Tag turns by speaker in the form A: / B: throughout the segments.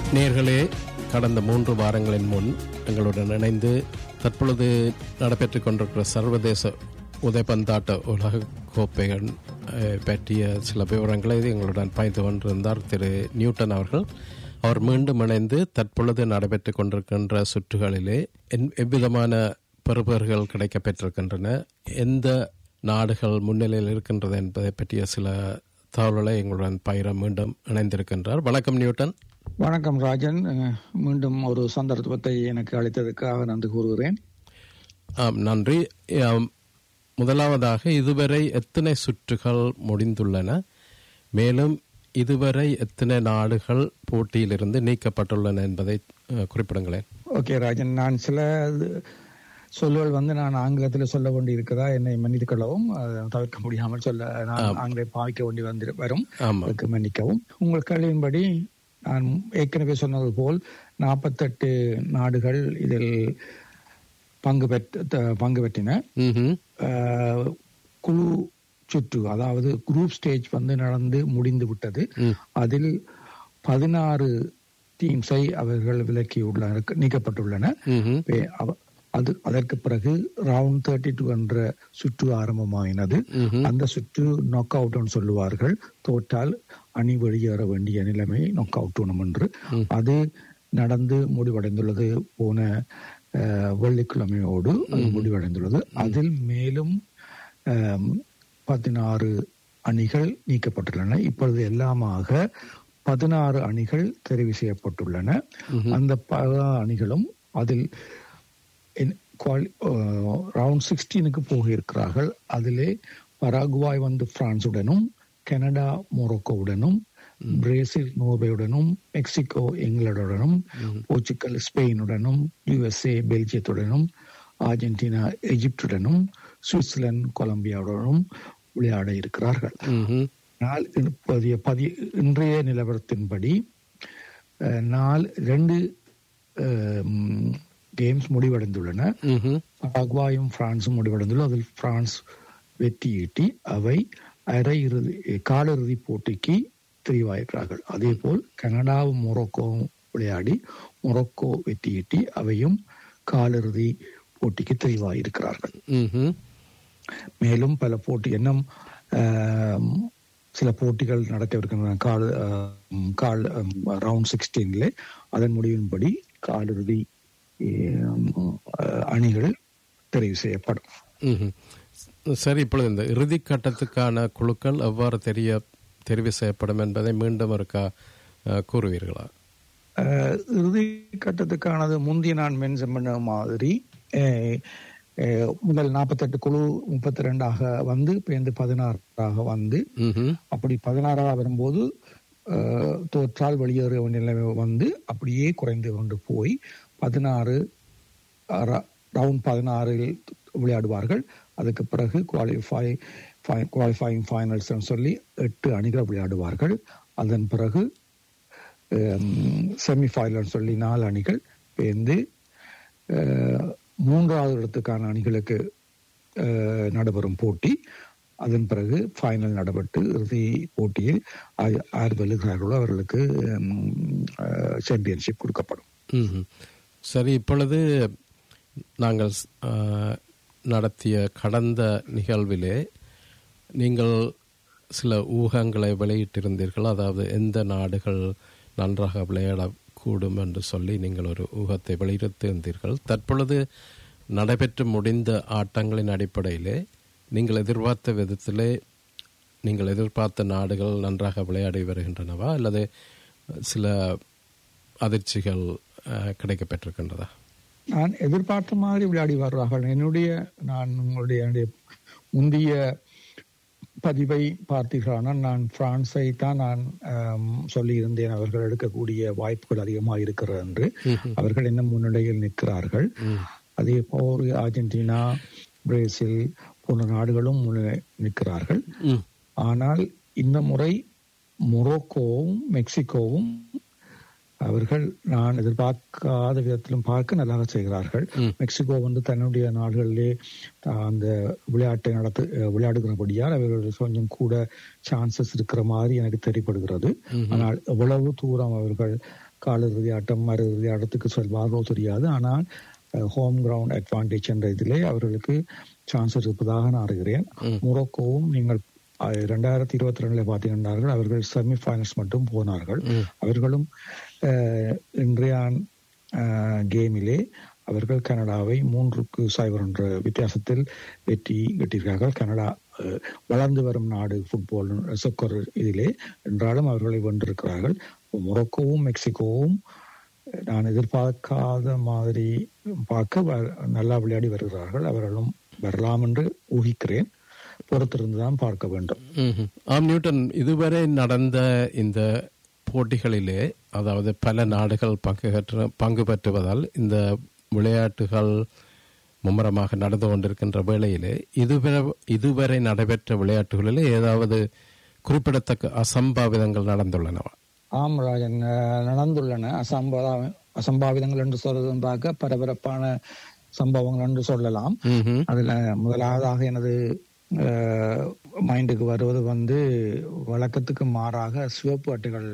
A: நேர்களே கடந்த மூன்று வாரங்களின் முன் எங்களுடன் இணைந்து தற்பொழுது நடைபெற்றுக் கொண்டிருக்கிற சர்வதேச உதைப்பந்தாட்ட உலக கோப்பைகள் அஹ், பற்றிய சில விவரங்களை எங்களுடன் பகிர்ந்து கொண்டிருந்தார் திரு நியூட்டன் அவர்கள் அவர் மீண்டும் இணைந்து தற்பொழுது நடைபெற்றுக் கொண்டிருக்கின்ற சுற்றுகளிலே என்- எவ்விதமான பெறுபர்கள் கிடைக்கப் பெற்றிருக்கின்றன எந்த நாடுகள் முன்னிலையில் இருக்கின்றது என்பதை பற்றிய சில தகவல்களை எங்களுடன் பயிர மீண்டும் இணைந்திருக்கின்றார் வணக்கம் நியூட்டன்
B: வணக்கம் ராஜன் அஹ், மீண்டும் ஒரு சந்தர்ப்பத்தை எனக்கு அளித்ததற்காக நன்றி கூறுகிறேன்
A: ஆம் நன்றி ஆம், முதலாவதாக இதுவரை எத்தனை சுற்றுகள் முடிந்துள்ளன மேலும் இதுவரை எத்தனை நாடுகள் போட்டியிலிருந்து நீக்கப்பட்டுள்ளன என்பதை அஹ், குறிப்பிடுங்களேன்
B: ஓகே ராஜன் நான் சில சொல்லுகள் வந்து நான் ஆங்கிலத்தில் சொல்ல வேண்டி இருக்கிறதா என்னை மன்னித்துக் கொள்ளவும் அஹ், தவிர்க்க முடியாமல் சொல்ல நான் ஆங்கிலம் பாவிக்க வேண்டி வந்து வரும்
A: ஆமாம்
B: அதுக்கு மன்னிக்கவும் உங்கள் கேள்வியின்படி நான் ஏற்கனவே சொன்னது போல் நாற்பத்தெட்டு நாடுகள் இதில் பங்கு பெற்ற த- பங்கு பெற்றின
A: ம்ஹும்.
B: அஹ், குழு சுற்று அதாவது குரூப் ஸ்டேஜ் வந்து நடந்து முடிந்து விட்டது
A: ம்.
B: அதில் பதினாறு டீம்ஸை அவர்கள் விலக்கியுள்ள நீக்கப்பட்டுள்ளன
A: ம்ஹும்.
B: வே- அவ- அது அதற்கு பிறகு ரவுண்ட் தேர்ட்டி டூ என்ற சுற்று ஆரம்பமாயினது
A: ம்ஹும்.
B: அந்த சுற்று நாக் அவுட் சொல்லுவார்கள் தோற்றால் அணி வெளியேற வேண்டிய நிலைமை நாக் அவுட் என்று அது நடந்து முடிவடைந்துள்ளது போன அஹ், வெள்ளிக்கிழமையோடு அது முடிவடைந்துள்ளது அதில் மேலும் அஹ், பதினாறு அணிகள் நீக்கப்பட்டுள்ளன இப்பொழுது எல்லாமாக பதினாறு அணிகள் தெரிவு செய்யப்பட்டுள்ளன அந்த பல அணிகளும் அதில் ரவுண்ட் சிக்ஸ்டீனுக்கு போக இருக்கிறார்கள் அதிலே பராகுவாய் வந்து பிரான்சுடனும் கனடா மொரோக்கோவுடனும் பிரேசில் நோர்வேயுடனும் மெக்சிகோ இங்கிலாந்துடனும் போர்ச்சுகல் ஸ்பெயினுடனும் யுஎஸ்ஏ பெல்ஜியத்துடனும் அர்ஜென்டினா எகிப்துடனும் சுவிட்சர்லாந்து கொலம்பியாவுடனும் விளையாட இருக்கிறார்கள்
A: ம்ஹும்.
B: நாள் இப்போதைய பதி இன்றைய நிலவரத்தின்படி அஹ், நாள் ரெண்டு கேம்ஸ் முடிவடைந்துள்ளன
A: ம்ஹும்.
B: பராகுவாயும் பிரான்சும் முடிவடைந்துள்ள அதில் பிரான்ஸ் வெற்றியீட்டி அவை அரை இறுதி காலிறுதி போட்டிக்கு தெரிவாயிருக்கிறார்கள் அதே போல் கனடாவும் மொரோக்கோவும் விளையாடி மொரோக்கோ வெற்றியீட்டி அவையும் காலிறுதி போட்டிக்கு தெரிவாயிருக்கிறார்கள்
A: ம்ஹும்.
B: மேலும் பல போட்டி இன்னும் ஆம், சில போட்டிகள் நடக்கவிருக்கின்றன கால் ஆம், கால் ரவுண்ட் சிக்ஸ்டீன்ல அதன் முடிவின்படி காலிறுதி ஆம், அஹ், அணிகள் தெரிவு செய்யப்படும்
A: ம்ஹும். சரி இப்பொழுது இந்த இறுதி கட்டத்துக்கான குழுக்கள் எவ்வாறு தெரிய தெரிவு செய்யப்படும் என்பதை மீண்டும் இருக்கா அஹ், கூறுவீர்களா
B: அஹ், இறுதி கட்டத்துக்கானது முந்தைய நான் மென்ஷன் பண்ண மாதிரி அஹ், அஹ், முதல் நாற்பத்தெட்டு குழு முப்பத்தி ரெண்டாக வந்து பேருந்து பதினாறாக வந்து
A: ம்ஹும்.
B: அப்படி பதினாறாக வரும்போது அஹ், தோற்றால் வெளியேற வேண்டிய நிலைமை வந்து அப்படியே குறைந்து கொண்டு போய் பதினாறு ரவுண்ட் பதினாறில் விளையாடுவார்கள் அதுக்கு பிறகு குவாலிஃபை குவாலிஃபைங் ஃபைனல்ஸ் சொல்லி எட்டு அணிகள் விளையாடுவார்கள் அதன் பிறகு செமி ஃபைனல் சொல்லி நாலு அணிகள் பேர்ந்து அஹ், மூன்றாவது இடத்துக்கான அணிகளுக்கு அஹ், நடைபெறும் போட்டி அதன் பிறகு ஃபைனல் நடைபெற்று இறுதி போட்டியில் ஆ- யார் வெல்லுகிறார்களோ அவர்களுக்கு சாம்பியன்ஷிப் கொடுக்கப்படும்
A: ம்ஹும். சரி இப்பொழுது நாங்கள் அஹ், நடத்திய கடந்த நிகழ்விலே நீங்கள் சில ஊகங்களை வெளியிட்டிருந்தீர்கள் அதாவது எந்த நாடுகள் நன்றாக விளையாடக்கூடும் என்று சொல்லி நீங்கள் ஒரு ஊகத்தை வெளியிட்டிருந்தீர்கள் தற்பொழுது நடைபெற்று முடிந்த ஆட்டங்களின் அடிப்படையிலே நீங்கள் எதிர்பார்த்த விதத்திலே நீங்கள் எதிர்பார்த்த நாடுகள் நன்றாக விளையாடி வருகின்றனவா அல்லது சில அதிர்ச்சிகள் அஹ், கிடைக்கப்பெற்றிருக்கின்றதா
B: நான் எதிர்பார்த்த மாதிரி விளையாடி வர்றார்கள் என்னுடைய நான் உங்களுடைய என்னுடைய முந்தைய பதிவை பார்த்தீர்களானால் நான் பிரான்ஸை தான் நான் ஆம், சொல்லியிருந்தேன் அவர்கள் எடுக்கக்கூடிய வாய்ப்புகள் அதிகமாக இருக்கிறது என்று அவர்கள் இன்னும் முன்னிலையில் நிற்கிறார்கள் அதே போல் அர்ஜென்டினா பிரேசில் போன்ற நாடுகளும் முன்னிலை நிற்கிறார்கள்
A: ம்
B: ஆனால் இந்த முறை மொரோக்கோவும் மெக்சிகோவும் அவர்கள் நான் எதிர்பார்க்காத விதத்திலும் பார்க்க நல்லாக செய்கிறார்கள் மெக்சிகோ வந்து தன்னுடைய நாடுகளிலே அஹ், அந்த விளையாட்டை நடத்து அஹ், விளையாடுகிறபடியால் அவர்கள் கொஞ்சம் கூட சான்சஸ் இருக்கிற மாதிரி எனக்கு தெரிப்படுகிறது ஆனால் எவ்வளவு தூரம் அவர்கள் காலிறுதி ஆட்டம் மறுஇறுதி ஆட்டத்துக்கு செல்வார்களோ தெரியாது ஆனால் ஹோம் கிரவுண்ட் அட்வான்டேஜ் என்ற இதிலே அவர்களுக்கு சான்ஸ் இருப்பதாக நான் அறிகிறேன் மொரோக்கோவும் நீங்கள் இரண்டாயிரத்தி இருபத்தி ரெண்டுல பார்த்தீங்கன்னார்கள் அவர்கள் செமி ஃபைனல்ஸ் மட்டும் போனார்கள் அவர்களும் அஹ், இன்றைய அஹ், கேமிலே அவர்கள் கனடாவை மூன்றுக்கு சைபர் என்ற வித்தியாசத்தில் வெற்றி வெட்டியிருக்கிறார்கள் கனடா அஹ், வளர்ந்து வரும் நாடு ஃபுட்பால் சொக்கர் இதிலே என்றாலும் அவர்களை வென்றிருக்கிறார்கள் மொரோக்கோவும் மெக்சிகோவும் நான் எதிர்பார்க்காத மாதிரி பார்க்க வ- நல்லா விளையாடி வருகிறார்கள் அவர்களும் வரலாம் என்று ஊகிக்கிறேன் பொறுத்திருந்துதான் பார்க்க வேண்டும்
A: ம்ஹும். ஆம் நியூட்டன் இதுவரை நடந்த இந்த போட்டிகளிலே அதாவது பல நாடுகள் பங்கு பெற்ற பங்கு பெற்றுவதால் இந்த விளையாட்டுகள் மும்முரமாக நடந்து கொண்டிருக்கின்ற வேளையிலே இதுவரை இதுவரை நடைபெற்ற விளையாட்டுகளிலே ஏதாவது குறிப்பிடத்தக்க அசம்பாவிதங்கள் நடந்துள்ளனவா
B: ஆம் ராஜன் அஹ், நடந்துள்ளன அசம்பா அசம்பாவிதங்கள் என்று சொல்றதும் பார்க்க பரபரப்பான சம்பவங்கள் என்று சொல்லலாம்
A: ம்ஹும்.
B: அதுல முதலாவதாக எனது அஹ், மைண்டுக்கு வருவது வந்து வழக்கத்துக்கு மாறாக சிவப்பு அட்டைகள்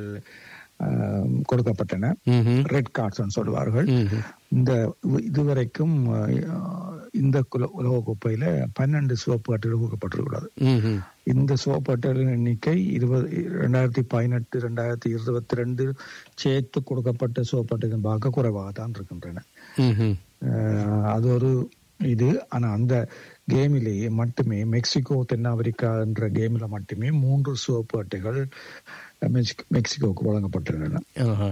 B: அஹ், கொடுக்கப்பட்டன
A: ம்ஹும்.
B: ரெட் கார்ட்ஸ் சொல்லுவார்கள்
A: ம்ஹும்.
B: இந்த இதுவரைக்கும் அஹ், இந்த குல- உலகக்கோப்பையில பன்னெண்டு சிவப்பு அட்டைகள் கொடுக்கப்பட்டிருக்கிறது
A: ம்ஹும்.
B: இந்த சிவப்பு அட்டைகளின் எண்ணிக்கை இருபது ரெண்டாயிரத்தி பதினெட்டு ரெண்டாயிரத்தி இருபத்தி ரெண்டு சேர்த்து கொடுக்கப்பட்ட சிவப்பு அட்டைகள் பார்க்க குறைவாக தான் இருக்கின்றன
A: ம்ஹும்.
B: அஹ் அது ஒரு இது ஆனா அந்த கேமிலேயே மட்டுமே மெக்சிகோ தென்னாப்பிரிக்கா என்ற கேமில் மட்டுமே மூன்று சிவப்பு அட்டைகள் மெக்சிகோ- மெக்சிகோவுக்கு வழங்கப்பட்டிருந்தன
A: ஆஹா.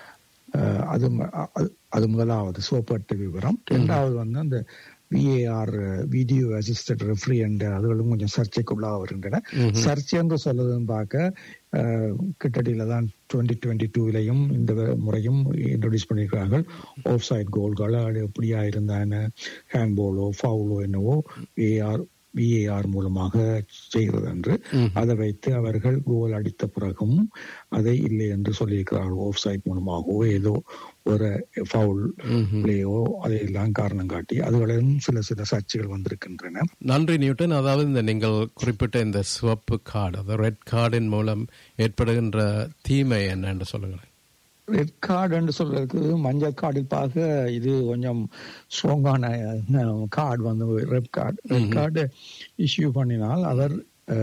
B: அஹ் அது ம- அது- அது முதலாவது சிவப்பு அட்டை விவரம் இரண்டாவது வந்து அந்த விஏஆர் வீடியோ அசிஸ்டட் ரெஃப்ரி என்ற அதுகளும் கொஞ்சம் சர்ச்சைக்குள்ளாக வருகின்றன சர்ச்சை என்று சொல்லுதுன்னு பார்க்க அஹ், கிட்டடியில தான் டுவெண்ட்டி டுவெண்ட்டி டூவிலையும் இந்த வ- முறையும் இன்ட்ரடியூஸ் பண்ணியிருக்கிறார்கள் ஆஃப் சைட் கோல்கள் அது எப்படியா இருந்தான ஹேண்ட்பாலோ ஃபவுலோ என்னவோ விஏஆர் விஏஆர் மூலமாக செய்கிறது என்று அதை வைத்து அவர்கள் கோல் அடித்த பிறகும் அதை இல்லை என்று சொல்லியிருக்கிறார்கள் ஆஃப் சைட் மூலமாகவோ ஏதோ ஒரு ஃபவுல் பிளேயோ அதையெல்லாம் காரணம் காட்டி அதுகளிலும் சில சில சர்ச்சைகள் வந்திருக்கின்றன
A: நன்றி நியூட்டன் அதாவது இந்த நீங்கள் குறிப்பிட்ட இந்த சிவப்பு கார்டு அதாவது ரெட் கார்டின் மூலம் ஏற்படுகின்ற தீமை என்னன்னு சொல்லுங்களேன்
B: ரெட் கார்டு என்று சொல்றதுக்கு மஞ்சள் கார்டில் பார்க்க இது கொஞ்சம் ஸ்ட்ராங்கான கார்டு வந்து red card red card issue பண்ணினால் அவர்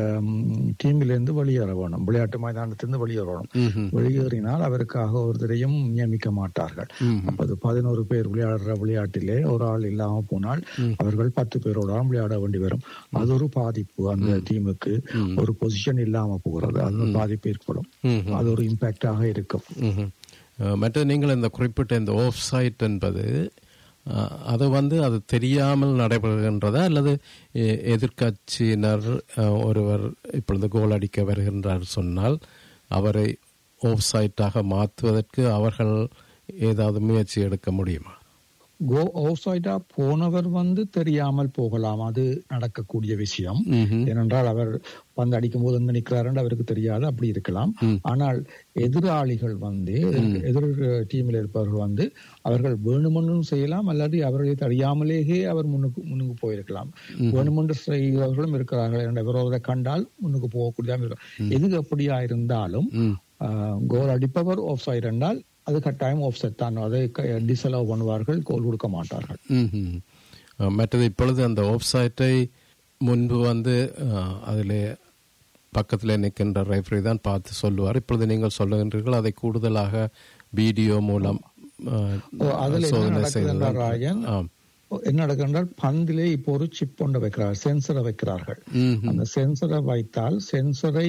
B: டீமிலிருந்து வெளியேற வேணும் விளையாட்டு மைதானத்திலிருந்து வெளியேறணும்
A: ம்ஹும்.
B: வெளியேறினால் அவருக்காக ஒருத்தரையும் நியமிக்க மாட்டார்கள் அப்போது பதினோரு பேர் விளையாடுற விளையாட்டிலே ஒரு ஆள் இல்லாம போனால் அவர்கள் பத்து பேரோட தான் விளையாட வேண்டி வரும் அது ஒரு பாதிப்பு அந்த டீமுக்கு ஒரு பொசிஷன் இல்லாம போகிறது அது ஒரு பாதிப்பு ஏற்படும்
A: ம்ஹும்.
B: அது ஒரு இம்பாக்டாக இருக்கும்
A: ம்ஹும். அஹ், மற்றது நீங்கள் இந்த குறிப்பிட்ட இந்த ஆஃப் சைட் என்பது அஹ், அது வந்து அது தெரியாமல் நடைபெறுகின்றதா அல்லது எ- எதிர்க்கட்சியினர் அஹ், ஒருவர் இப்பொழுது கோல் அடிக்க வருகின்றார் சொன்னால் அவரை ஆஃப் சைட்டாக மாற்றுவதற்கு அவர்கள் ஏதாவது முயற்சி எடுக்க முடியுமா
B: கோ அவுட்சைடா போனவர் வந்து தெரியாமல் போகலாம் அது நடக்கக்கூடிய விஷயம்
A: ம்ஹும்.
B: ஏனென்றால் அவர் பந்து அடிக்கும் போது எங்க நிற்கிறார் அவருக்கு தெரியாது அப்படி இருக்கலாம் ஆனால் எதிராளிகள் வந்து எதிர் டீமில் இருப்பவர்கள் வந்து அவர்கள் வேணுமென்றும் செய்யலாம் அல்லது அவர்களை அறியாமலேயே அவர் முன்னுக்கு முன்னுக்கு போயிருக்கலாம் வேணுமென்று செய்கிறவர்களும் இருக்கிறார்கள் என்ற விரோதத்தை கண்டால் முன்னுக்கு போகக்கூடியதாக இருக்கும் எது எப்படியா இருந்தாலும்
A: ம்.
B: கோல் அடிப்பவர் ஆஃப் சைடு என்றால் அது கட்டாயம் ஆஃப் செட் தான் அதை டிசலவ் பண்ணுவார்கள் கோல் கொடுக்க மாட்டார்கள்
A: ம்ஹும். அஹ், மற்றது இப்பொழுது அந்த வெப்சைட்டை முன்பு வந்து அஹ், அதிலே பக்கத்தில் நிற்கின்ற ரெஃபரி தான் பார்த்து சொல்லுவார் இப்பொழுது நீங்கள் சொல்லுகின்றீர்கள் அதை கூடுதலாக வீடியோ மூலம் அஹ்,
B: ஓ, அதுல என்ன
A: சோதனை
B: நடக்குது
A: செய்து
B: என்றால் ராஜன்
A: ஆம்
B: என்ன நடக்கின்றால் பந்திலே இப்போ ஒரு சிப் ஒன்று வைக்கிறார்கள் சென்சரை வைக்கிறார்கள்
A: ம்ஹும்.
B: அந்த சென்சரை வைத்தால் சென்சரை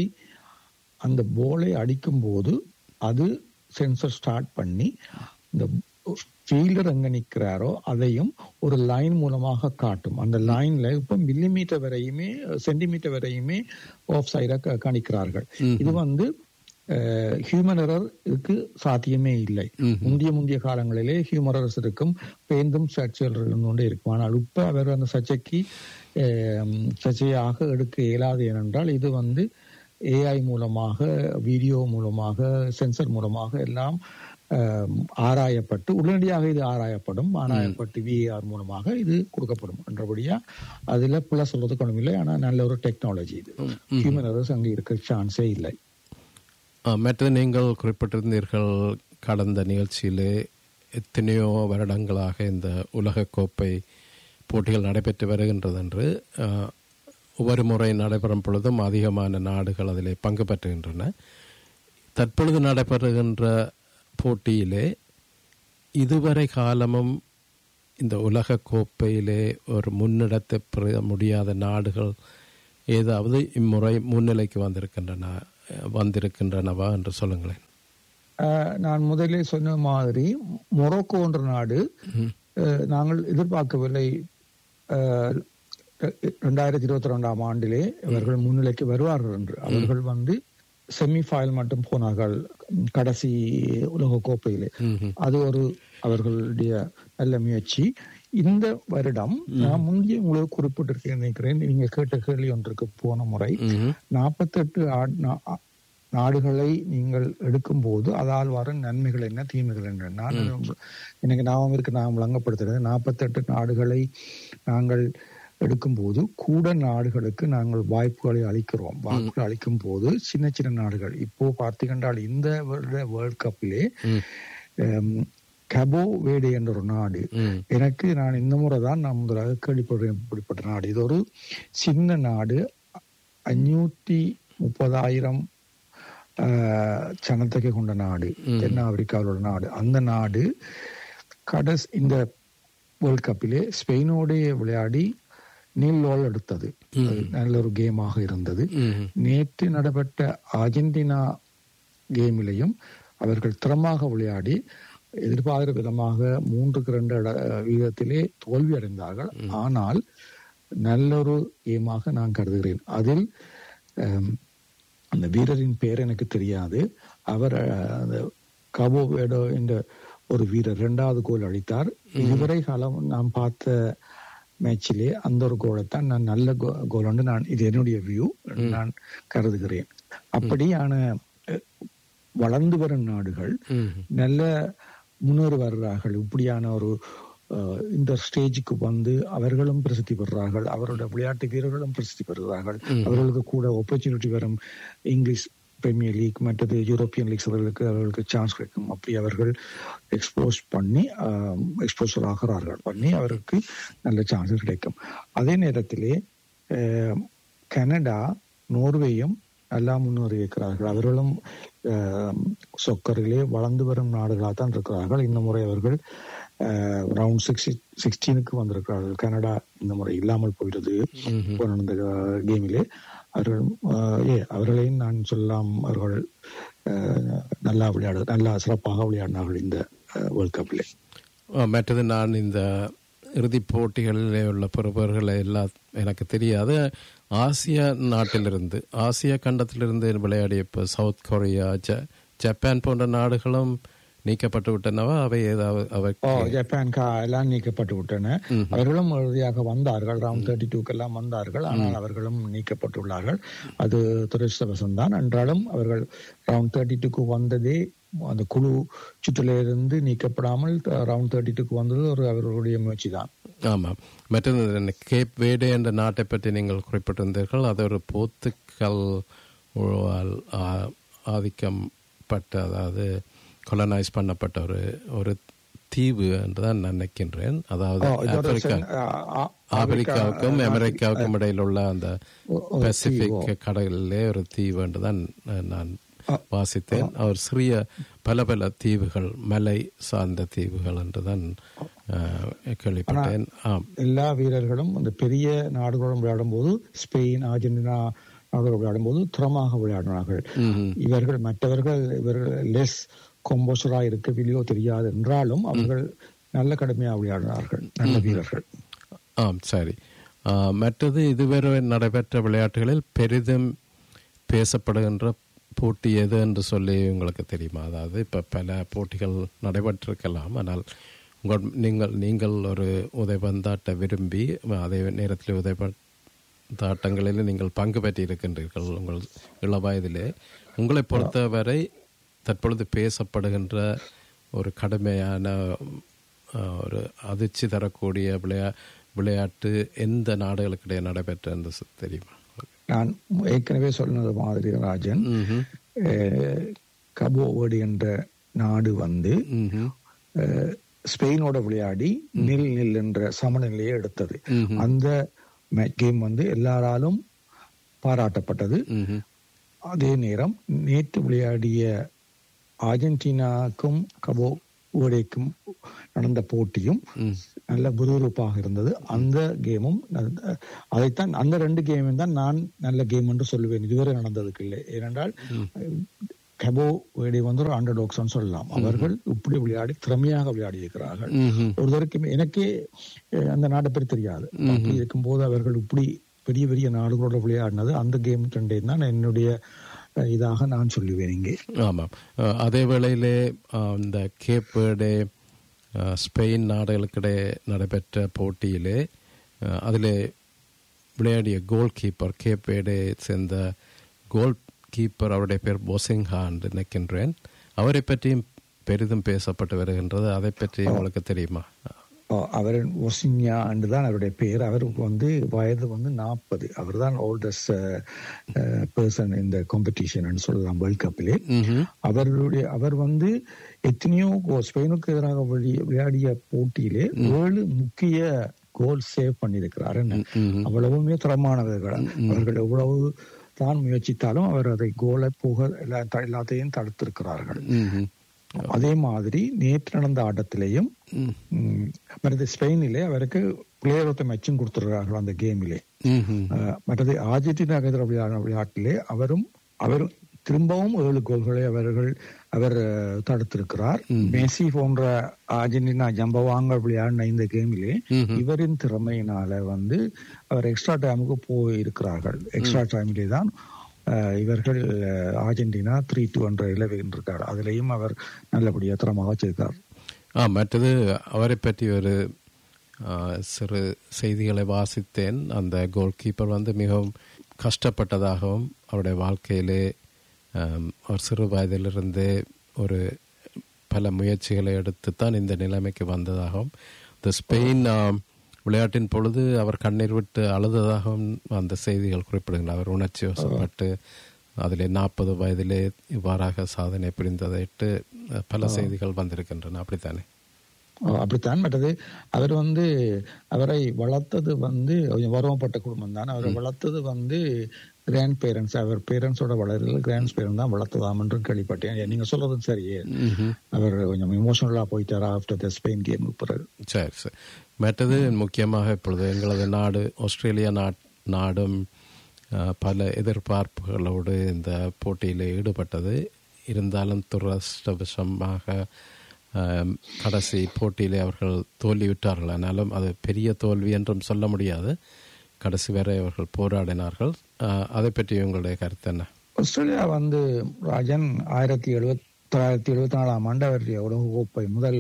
B: அந்த போலை அடிக்கும் போது அது சென்சர் ஸ்டார்ட் பண்ணி இந்த ஃபீல்டர் எங்க நிக்கிறாரோ அதையும் ஒரு லைன் மூலமாக காட்டும் அந்த லைன்ல இப்ப மில்லிமீட்டர் வரையுமே சென்டிமீட்டர் வரையுமே ஆஃப் சைட கணிக்கிறார்கள் இது வந்து ஹியூமன் எரர் இதுக்கு சாத்தியமே இல்லை முந்தைய முந்தைய காலங்களிலே ஹியூமன் எரர்ஸ் இருக்கும் பேந்தும் சர்ச்சைகள் இருந்து கொண்டே இருக்கும் ஆனால் இப்ப அவர் அந்த சர்ச்சைக்கு அஹ், சர்ச்சையாக எடுக்க இயலாது ஏனென்றால் இது வந்து ஏஐ மூலமாக வீடியோ மூலமாக சென்சர் மூலமாக எல்லாம் அஹ், ஆராயப்பட்டு உடனடியாக இது ஆராயப்படும் ஆராயப்பட்டு விஏஆர் மூலமாக இது கொடுக்கப்படும் என்றபடியா அதுல புள்ள சொல்றது ஒன்றும் இல்லை ஆனா நல்ல ஒரு டெக்னாலஜி இது ஹியூமன் எரர்ஸ் அங்கே இருக்க சான்ஸே இல்லை
A: ஆ, மற்றது நீங்கள் குறிப்பிட்டிருந்தீர்கள் கடந்த நிகழ்ச்சியிலே எத்தனையோ வருடங்களாக இந்த உலகக்கோப்பை போட்டிகள் நடைபெற்று வருகின்றது என்று ஆ, ஒவ்வொரு முறை நடைபெறும் பொழுதும் அதிகமான நாடுகள் அதிலே பங்கு பெற்றுகின்றன தற்பொழுது நடைபெறுகின்ற போட்டியிலே இதுவரை காலமும் இந்த உலக கோப்பையிலே ஒரு முன்னிடத்தை பெற முடியாத நாடுகள் ஏதாவது இம்முறை முன்னிலைக்கு வந்திருக்கின்றன வந்திருக்கின்றனவா என்று சொல்லுங்களேன்
B: அஹ், நான் முதலே சொன்ன மாதிரி மொரோக்கோ என்ற நாடு அஹ், நாங்கள் எதிர்பார்க்கவில்லை அஹ், ரெண்டாயிரத்தி இருபத்தி ரெண்டாம் ஆண்டிலே இவர்கள் முன்னிலைக்கு வருவார்கள் என்று அவர்கள் வந்து செமிஃபைனல் மட்டும் போனார்கள் கடைசி உலக கோப்பையிலே
A: ம்ஹும்.
B: அது ஒரு அவர்களுடைய நல்ல முயற்சி இந்த வருடம் நான் முந்தைய உங்களுக்கு குறிப்பிட்டிருக்கேன் நினைக்கிறேன் நீங்க கேட்ட கேள்வி ஒன்றுக்கு போன முறை
A: ம்ஹும்.
B: நாற்பத்தெட்டு ஆட்- நா- ஆ- நாடுகளை நீங்கள் எடுக்கும் போது அதால் வர நன்மைகள் என்ன தீமைகள் என்ன நான் எனக்கு ஞாபகம் இருக்கு நான் விளங்கப்படுத்துறது நாற்பத்தெட்டு நாடுகளை நாங்கள் எடுக்கும்போது கூட நாடுகளுக்கு நாங்கள் வாய்ப்புகளை அளிக்கிறோம் வாய்ப்புகளை அளிக்கும் போது சின்ன சின்ன நாடுகள் இப்போ பார்த்தீங்கன்றால் இந்த வருட வேர்ல்ட் கப்பிலே
A: ம்.
B: கபோ வேடே என்ற ஒரு நாடு
A: ம்.
B: எனக்கு நான் இந்த முறை தான் நான் முதலாக கேள்விப்படுறேன் இப்படிப்பட்ட நாடு இது ஒரு சின்ன நாடு அஞ்சூத்தி முப்பதாயிரம் ஆஹ், ஜனத்தொகை கொண்ட நாடு தென் ஆப்பிரிக்காவில் உள்ள நாடு அந்த நாடு கடைசி இந்த வேர்ல்ட் கப்பிலே ஸ்பெயினோடைய விளையாடி நீல் ஓல் எடுத்தது அது நல்ல ஒரு கேமாக இருந்தது
A: ம்ஹும்.
B: நேற்று நடைபெற்ற அர்ஜென்டினா கேமிலையும் அவர்கள் திறமாக விளையாடி எதிர்பார்க்கிற விதமாக மூன்றுக்கு ரெண்டு அட- வீதத்திலே தோல்வி அடைந்தார்கள் ஆனால் நல்ல ஒரு கேமாக நான் கருதுகிறேன் அதில் அம், அந்த வீரரின் பெயர் எனக்கு தெரியாது அவர் அஹ், அந்த கபோ வேடோ என்ற ஒரு வீரர் இரண்டாவது கோல் அடித்தார் இதுவரை காலம் நாம் பார்த்த மேட்சிலே அந்த ஒரு கோலைத்தான் நான் நல்ல கோல் வந்து நான் இது என்னுடைய வியூ நான் கருதுகிறேன் அப்படியான அஹ், வளர்ந்து வரும் நாடுகள்
A: ம்ஹும்.
B: நல்ல முன்னேறி வர்றார்கள் இப்படியான ஒரு அஹ், இந்த ஸ்டேஜுக்கு வந்து அவர்களும் பிரசித்தி பெறுறார்கள் அவருடைய விளையாட்டு வீரர்களும் பிரசித்தி பெறுகிறார்கள் அவர்களுக்கு கூட ஆப்பர்ச்சுனிட்டி வரும் இங்கிலீஷ் பிரீமியர் லீக் மற்றது யூரோப்பியன் லீக்ஸ் அவர்களுக்கு அவர்களுக்கு சான்ஸ் கிடைக்கும் அப்படி அவர்கள் எக்ஸ்போஸ் பண்ணி எக்ஸ்போசர் ஆகிறார்கள் பண்ணி அவருக்கு நல்ல சான்சஸ் கிடைக்கும் அதே நேரத்திலே அஹ், கனடா நோர்வேயும் நல்லா முன்னேறி இருக்கிறார்கள் அவர்களும் சொக்கரிலே வளர்ந்து வரும் நாடுகளாக தான் இருக்கிறார்கள் இந்த முறை அவர்கள் ரவுண்ட் சிக்ஸ்டி சிக்ஸ்டீனுக்கு வந்திருக்கிறார்கள் கனடா இந்த முறை இல்லாமல் போயிடுது இப்போ நடந்த கேமிலே அவர்கள் அஹ், ஏ அவர்களையும் நான் சொல்லலாம் அவர்கள் அஹ், நல்லா விளையாடு நல்லா சிறப்பாக விளையாடினார்கள் இந்த வேர்ல்ட் கப்பிலே
A: ஆ, மற்றது நான் இந்த இறுதிப் போட்டிகளிலே உள்ள பெறுபவர்களை எல்லாம் எனக்கு தெரியாது ஆசிய நாட்டிலிருந்து ஆசிய கண்டத்திலிருந்து விளையாடிய இப்போ சவுத் கொரியா ஜ ஜப்பான் போன்ற நாடுகளும் நீக்கப்பட்டு விட்டனவா அவை ஏதாவது அவை
B: ஓ ஜப்பான் கா எல்லாம் நீக்கப்பட்டு விட்டன அவர்களும் இறுதியாக வந்தார்கள் ரவுண்ட் தேர்ட்டி டூக்கு எல்லாம் வந்தார்கள் ஆனால் அவர்களும் நீக்கப்பட்டுள்ளார்கள் அது துரதிருஷ்டவசம் தான் என்றாலும் அவர்கள் ரவுண்ட் தேர்ட்டி டூக்கு வந்ததே அந்த குழு சுற்றிலிருந்து நீக்கப்படாமல் ரவுண்ட் தேர்ட்டி டூக்கு வந்தது ஒரு அவர்களுடைய முயற்சி தான்
A: ஆமாம் மற்றது இந்த கேப் வேடே என்ற நாட்டை பற்றி நீங்கள் குறிப்பிட்டிருந்தீர்கள் அது ஒரு போர்த்துக்கல் உழவால் ஆ- ஆதிக்கப்பட்ட அதாவது கொலனைஸ் பண்ணப்பட்ட ஒரு ஒரு தீவு என்று தான் நான் நினைக்கின்றேன் அதாவது
B: ஓ, இது ஒரு
A: ஆப்பிரிக்கா
B: சென்- ஆ, ஆ,
A: ஆப்பிரிக்காவுக்கும் அமெரிக்காவுக்கும் இடையில் உள்ள அந்த
B: ஒ- ஒரு
A: பசிபிக் கடலிலே ஒரு தீவு என்று தான் நான் வாசித்தேன் அவர் சிறிய பல பல தீவுகள் மலை சார்ந்த தீவுகள் என்று தான் கேள்விப்பட்டேன் ஆம்
B: எல்லா வீரர்களும் அந்த பெரிய நாடுகளுடன் விளையாடும் போது ஸ்பெயின் அர்ஜென்டினா நாடுகள் விளையாடும் போது திறமாக விளையாடினார்கள்
A: ம்ஹும்.
B: இவர்கள் மற்றவர்கள் இவர்கள் லெஸ் கொம்போசரா இருக்கவில்லையோ தெரியாது என்றாலும் அவர்கள் நல்ல கடுமையாக விளையாடினார்கள் நல்ல வீரர்கள்
A: ஆம் சரி ஆ, மற்றது இதுவரை நடைபெற்ற விளையாட்டுகளில் பெரிதும் பேசப்படுகின்ற போட்டி எது என்று சொல்லி உங்களுக்கு தெரியுமா அதாவது இப்போ பல போட்டிகள் நடைபெற்றிருக்கலாம் ஆனால் உங்கள் நீங்கள் நீங்கள் ஒரு உதைபந்தாட்ட விரும்பி அதே நேரத்தில் உதைபந்தாட்டங்களில் நீங்கள் பங்கு பெற்றிருக்கின்றீர்கள் உங்கள் இளவயதிலே உங்களை பொறுத்தவரை தற்பொழுது பேசப்படுகின்ற ஒரு கடுமையான அஹ், ஒரு அதிர்ச்சி தரக்கூடிய விளையா விளையாட்டு எந்த நாடுகளுக்கிடையே நடைபெற்ற என்று சொ- தெரியுமா
B: நான் ஏற்கனவே சொன்னது மாதிரி ராஜன்
A: ம்ஹும்.
B: அஹ், கபோ வேர்டு என்ற நாடு வந்து
A: ம்ஹும்.
B: அஹ், ஸ்பெயினோட விளையாடி நில் நில் என்ற சமநிலையை எடுத்தது
A: ம்ஹும்.
B: அந்த கேம் வந்து எல்லாராலும் பாராட்டப்பட்டது
A: ம்ஹும்.
B: அதே நேரம் நேற்று விளையாடிய அர்ஜென்டினாக்கும் கபோ ஓடேக்கும் நடந்த போட்டியும்
A: ம்.
B: நல்ல விறுவிறுப்பாக இருந்தது அந்த கேமும் நல்ல- அதைத்தான் அந்த ரெண்டு கேமும் தான் நான் நல்ல கேம் என்று சொல்லுவேன் இதுவரை நடந்ததுக்கு இல்லை ஏனென்றால் கபோ வேடி வந்து ஒரு அண்டர்டாக்ஸ் சொல்லலாம் அவர்கள் இப்படி விளையாடி திறமையாக விளையாடி இருக்கிறார்கள்
A: ம்ஹும்.
B: ஒருத்தருக்கு எனக்கே அஹ், அந்த நாட்டை பற்றி தெரியாது அப்படி இருக்கும்போது அவர்கள் இப்படி பெரிய பெரிய நாடுகளோட விளையாடினது அந்த கேம் ரெண்டையும் தான் என்னுடைய அஹ், இதாக நான் சொல்லுவேன் இங்கே
A: ஆமாம் அஹ், அதே வேளையிலே அஹ், இந்த கேப் வேர்டே அஹ், ஸ்பெயின் நாடுகளுக்கிடையே நடைபெற்ற போட்டியிலே அஹ், அதிலே விளையாடிய கோல் கீப்பர் கேப் வேர்டே சேர்ந்த கோல் கீப்பர் அவருடைய பேர் பொசிங்ஹா என்று நினைக்கின்றேன் அவரை பற்றியும் பெரிதும் பேசப்பட்டு வருகின்றது அதை பற்றி உங்களுக்கு தெரியுமா
B: அஹ், அவர் ஒசின்யா என்று தான் அவருடைய பெயர் அவருக்கு வந்து வயது வந்து நாற்பது அவர் தான் ஓல்டஸ்ட் பர்சன் இந்த காம்படிஷன் சொல்லலாம் வேர்ல்ட் கப்பிலே
A: ம்ஹும்.
B: அவருடைய அவர் வந்து எத்தனையோ கோ- ஸ்பெயினுக்கு எதிராக விளைய- விளையாடிய போட்டியிலே ஏழு முக்கிய கோல் சேவ் பண்ணியிருக்கிறார் என்ன
A: ம்ஹும்.
B: அவ்வளவுமே திறமானவர்கள் அவர்கள் எவ்வளவு தான் முயற்சித்தாலும் அவர் அதை கோலை போக எல்லா- த- எல்லாத்தையும் தடுத்திருக்கிறார்கள்
A: ம்ஹும்.
B: அதே மாதிரி நேற்று நடந்த ஆட்டத்திலேயும்
A: ம்.
B: ம், மற்றது ஸ்பெயினிலே அவருக்கு பிளேயர் ஆஃப் த மேட்சும் கொடுத்திருக்கிறார்கள் அந்த கேமிலே
A: ம்ஹும்.
B: அஹ், மற்றது அர்ஜென்டினா எதிராக விளையாடின விளையாட்டிலே அவரும் அவர் திரும்பவும் ஏழு கோல்களை அவர்கள் அவர் அஹ், தடுத்திருக்கிறார் மெஸ்ஸி போன்ற அர்ஜென்டினா ஜம்பவாங்க விளையாடின இந்த கேமிலே
A: ம்ஹும்.
B: இவரின் திறமையினால வந்து அவர் எக்ஸ்ட்ரா டைமுக்கு போயிருக்கிறார்கள் எக்ஸ்ட்ரா டைம்லே தான் அஹ், இவர்கள் அஹ், அர்ஜென்டினா த்ரீ டூ என்ற இலவில் இருக்கார் அதிலேயும் அவர் நல்லபடியாக திறமாக வச்சிருக்கார்
A: ஆ மற்றது அவரை பற்றி ஒரு ஆ, சிறு செய்திகளை வாசித்தேன் அந்த கோல் கீப்பர் வந்து மிகவும் கஷ்டப்பட்டதாகவும் அவருடைய வாழ்க்கையிலே ஆம், அவர் சிறு வயதிலிருந்தே ஒரு பல முயற்சிகளை எடுத்து தான் இந்த நிலைமைக்கு வந்ததாகவும் இந்த ஸ்பெயின் ஆம், விளையாட்டின் பொழுது அவர் கண்ணீர் விட்டு அழுததாகவும் அந்த செய்திகள் குறிப்பிடுகின்றன அவர் உணர்ச்சி வசப்பட்டு அதிலே நாற்பது வயதிலே இவ்வாறாக சாதனை புரிந்ததைட்டு அஹ், பல செய்திகள் வந்திருக்கின்றன அப்படித்தானே
B: அஹ் அப்படித்தான் மற்றது அவர் வந்து அவரை வளர்த்தது வந்து கொஞ்சம் வருவப்பட்ட குடும்பம் தான் அவரை வளர்த்தது வந்து கிராண்ட் பேரண்ட்ஸ் அவர் பேரண்ட்ஸோட வளரல கிராண்ட் பேரண்ட் தான் வளர்த்ததாம் என்று கேள்விப்பட்டேன் நீங்க சொல்றது சரியே அவர் கொஞ்சம் இமோஷனலா போயிட்டாரா ஆஃப்டர் த ஸ்பெயின் கேம் பிறகு
A: சரி சரி மற்றது முக்கியமாக இப்பொழுது எங்களது நாடு ஆஸ்திரேலியா நாட் நாடும் அஹ், பல எதிர்பார்ப்புகளோடு இந்த போட்டியில் ஈடுபட்டது இருந்தாலும் துரஷ்டவசமாக அஹ், கடைசி போட்டியிலே அவர்கள் தோல்வியுற்றார்கள் ஆனாலும் அது பெரிய தோல்வி என்றும் சொல்ல முடியாது கடைசி வரை அவர்கள் போராடினார்கள் அஹ், அதை பற்றி உங்களுடைய கருத்து என்ன
B: ஆஸ்திரேலியா வந்து ராஜன் ஆயிரத்தி எழுபத்தி தொள்ளாயிரத்தி எழுபத்தி நாலாம் ஆண்டு அவருடைய உலக கோப்பை முதல்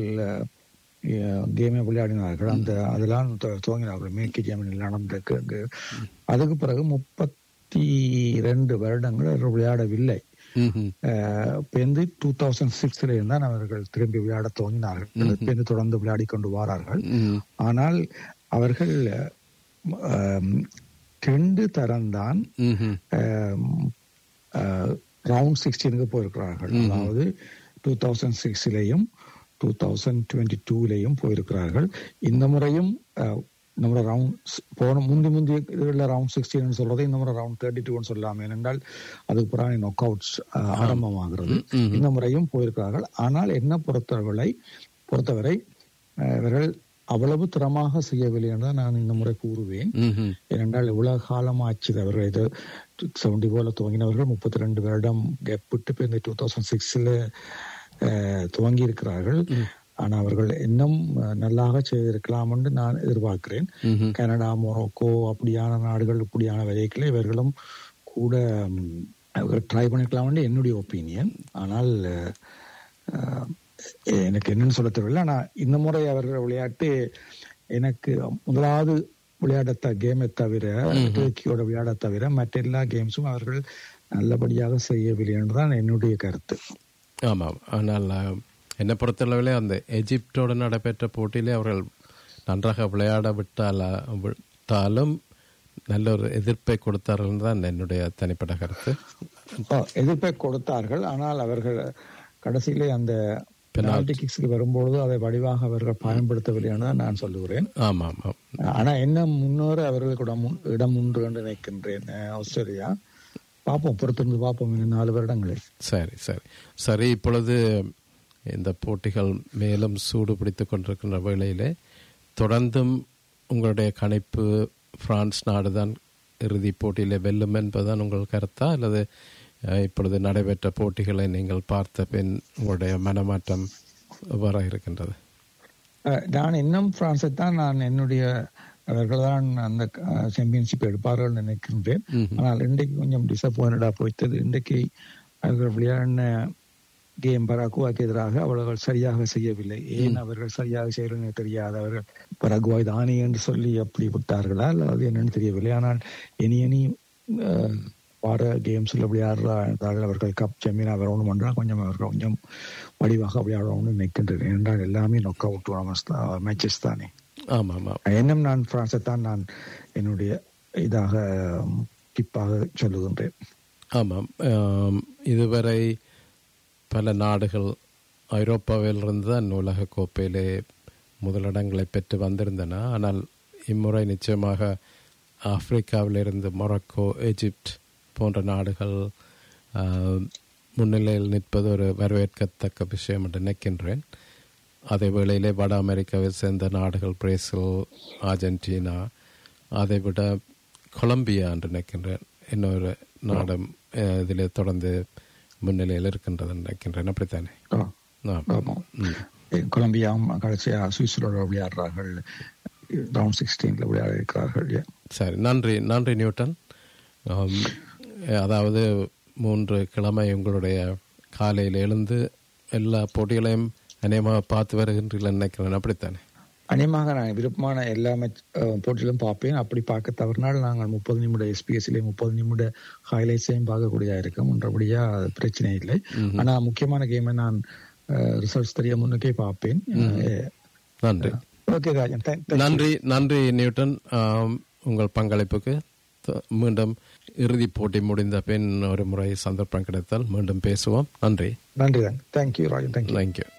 B: கேமை விளையாடினார்கள் அந்த அதெல்லாம் துவ- துவங்கினார்கள் மேற்கு ஜெர்மனியில் நடந்த க- க- அதுக்கு பிறகு முப்பத்தி ரெண்டு வருடங்கள் அவர் விளையாடவில்லை
A: ம்ஹும்.
B: அஹ், இப்ப வந்து டூ தௌசண்ட் சிக்ஸ்ல தான் அவர்கள் திரும்பி விளையாட துவங்கினார்கள் இப்ப தொடர்ந்து விளையாடி கொண்டு வாரார்கள்
A: ம்.
B: ஆனால் அவர்கள் அஹ், ரெண்டு தரம்தான்
A: ம்ஹும்.
B: ரவுண்ட் சிக்ஸ்டீனுக்கு போயிருக்கிறார்கள் அதாவது டூ தௌசண்ட் சிக்ஸ்லேயும் டூ தௌசண்ட் டுவெண்ட்டி டூலையும் போயிருக்கிறார்கள் இந்த முறையும் அஹ், இந்த முறை ரவுண்ட் போன முந்தி முந்தைய இதில் ரவுண்ட் சிக்ஸ்டீன் சொல்றதை இந்த முறை ரவுண்ட் தேர்ட்டி டூன்னு சொல்லலாம் ஏனென்றால் அதுக்கு பிறகு நொக் அவுட்ஸ் ஆரம்பமாகிறது இந்த முறையும் போயிருக்கிறார்கள் ஆனால் என்ன பொறுத்தவரை பொறுத்தவரை அஹ், இவர்கள் அவ்வளவு திறமாக செய்யவில்லை என்று தான் நான் இந்த முறை கூறுவேன்
A: ம்ஹும்.
B: ஏனென்றால் இவ்வளவு காலமாச்சு அவர்கள் இது செவன்டி போல துவங்கினவர்கள் முப்பத்தி ரெண்டு வருடம் கேப் விட்டு இப்போ இந்த டூ தௌசண்ட் சிக்ஸ்ல துவங்கி இருக்கிறார்கள் ஆனா அவர்கள் இன்னும் அஹ், நல்லாக செய்திருக்கலாம் என்று நான் எதிர்பார்க்கிறேன்
A: ம்ஹும்.
B: கனடா மொரோக்கோ அப்படியான நாடுகள் இப்படியான வரைக்கும் இவர்களும் கூட ட்ரை பண்ணிருக்கலாம் என்று என்னுடைய ஒப்பீனியன் ஆனால் அஹ், எனக்கு என்னன்னு சொல்ல தெரியல ஆனா இந்த முறை அவர்கள் விளையாட்டு எனக்கு முதலாவது விளையாடத்த கேமை தவிர டர்க்கியோட விளையாட தவிர மற்ற எல்லா கேம்ஸும் அவர்கள் நல்லபடியாக செய்யவில்லை என்றுதான் என்னுடைய கருத்து
A: ஆமாம் ஆனால் அஹ், என்னை பொறுத்தளவிலே அந்த எஜிப்டோடு நடைபெற்ற போட்டியிலே அவர்கள் நன்றாக விளையாட விட்டால விட்டாலும் நல்ல ஒரு எதிர்ப்பை கொடுத்தார்கள் தான் என்னுடைய தனிப்பட்ட கருத்து
B: ஓ, எதிர்ப்பை கொடுத்தார்கள் ஆனால் அவர்கள் கடைசியிலே அந்த பெனால்டி கிக்ஸ்க்கு வரும்பொழுது அதை வடிவாக அவர்கள் பயன்படுத்தவில்லை என்று தான் நான் சொல்லுகிறேன்
A: ஆமாம் ஆமாம்
B: ஆனா என்ன முன்னேற அவர்களுக்கு இடம் உண்டு- இடம் உண்டு என்று நினைக்கின்றேன் அஹ், ஆஸ்திரேலியா பார்ப்போம் பொறுத்திருந்து பார்ப்போம் இன்னும் நாலு வருடங்களில்
A: சரி சரி சரி இப்பொழுது இந்த போட்டிகள் மேலும் சூடு பிடித்து கொண்டிருக்கின்ற வேளையிலே தொடர்ந்தும் உங்களுடைய கணிப்பு பிரான்ஸ் நாடுதான் இறுதிப் போட்டியிலே வெல்லும் என்பதுதான் உங்கள் கருத்தா அல்லது அஹ், இப்பொழுது நடைபெற்ற போட்டிகளை நீங்கள் பார்த்த பின் உங்களுடைய மனமாற்றம் எவ்வாறாக இருக்கின்றது
B: அஹ், நான் இன்னும் பிரான்ஸை தான் நான் என்னுடைய அவர்கள் தான் அந்த சாம்பியன்ஷிப் எடுப்பார்கள் நினைக்கின்றேன் ஆனால் இன்றைக்கு கொஞ்சம் டிசப்பாயிண்டா போய்த்தது இன்றைக்கு அவர்கள் விளையாடின கேம் பராகுவாக்கு எதிராக அவர்கள் சரியாக செய்யவில்லை ஏன் அவர்கள் சரியாக செய்யலன்னு தெரியாது அவர்கள் பராகுவாய் தானே என்று சொல்லி அப்படி விட்டார்களா அல்லது என்னன்னு தெரியவில்லை ஆனால் இனி இனி அஹ், வார கேம்ஸ்ல விளையாடுறார்கள் அவர்கள் கப் சாம்பியன் வரணும் என்றால் கொஞ்சம் அவர்கள் கொஞ்சம் வடிவாக விளையாடணும்னு நினைக்கின்றேன் ஏனென்றால் எல்லாமே நொக் அவுட் மேட்சஸ் தானே
A: ஆமாம் ஆமாம்
B: இன்னும் நான் பிரான்ஸை தான் நான் என்னுடைய இதாக கிப்பாக சொல்லுகின்றேன்
A: ஆமாம் ஆம், இதுவரை பல நாடுகள் ஐரோப்பாவிலிருந்து தான் உலக கோப்பையிலே முதலிடங்களை பெற்று வந்திருந்தன ஆனால் இம்முறை நிச்சயமாக ஆப்பிரிக்காவிலிருந்து மொரக்கோ எஜிப்ட் போன்ற நாடுகள் ஆம், முன்னிலையில் நிற்பது ஒரு வரவேற்கத்தக்க விஷயம் என்று நினைக்கின்றேன் அதே வேளையிலே வட அமெரிக்காவை சேர்ந்த நாடுகள் பிரேசில் அர்ஜென்டினா அதை விட கொலம்பியா என்று நினைக்கின்றேன் இன்னொரு நாடும் அஹ், இதிலே தொடர்ந்து முன்னிலையில் இருக்கின்றது நினைக்கின்றேன் அப்படித்தானே
B: ஆ,
A: ஆம்.
B: ஆமாம்
A: ம்.
B: கொலம்பியாவும் கடைசியா சுவிட்சர்லாந்து விளையாடுறார்கள் ரவுண்ட் சிக்ஸ்டீன்ல விளையாட இருக்கிறார்கள் Yeah.
A: சரி நன்றி நன்றி நியூட்டன் ஆம், அதாவது மூன்று கிழமை உங்களுடைய காலையில் எழுந்து எல்லா போட்டிகளையும் அநேகமாக பார்த்து வருகின்றீர்கள் நினைக்கிறேன் அப்படித்தானே
B: அநேகமாக நான் விருப்பமான எல்லா மேட்ச் போட்டியிலும் பார்ப்பேன் அப்படி பார்க்க தவறினால் நாங்கள் முப்பது நிமிட எஸ்பிஎஸ்ல முப்பது நிமிட ஹைலைட்ஸையும் பார்க்கக்கூடியதா இருக்கும் என்றபடியா அது பிரச்சனை இல்லை ஆனா முக்கியமான கேமை நான் ரிசல்ட்ஸ் தெரிய முன்னுக்கே பார்ப்பேன்
A: நன்றி
B: okay Rajan thank- thank you.
A: நன்றி நன்றி நியூட்டன் ஆம், உங்கள் பங்களிப்புக்கு த- மீண்டும் இறுதிப் போட்டி முடிந்த பின் ஒரு முறை சந்தர்ப்பம் கிடைத்தால் மீண்டும் பேசுவோம் நன்றி
B: நன்றி தான் தேங்க்யூ ராஜன் தேங்க்யூ
A: தேங்க்யூ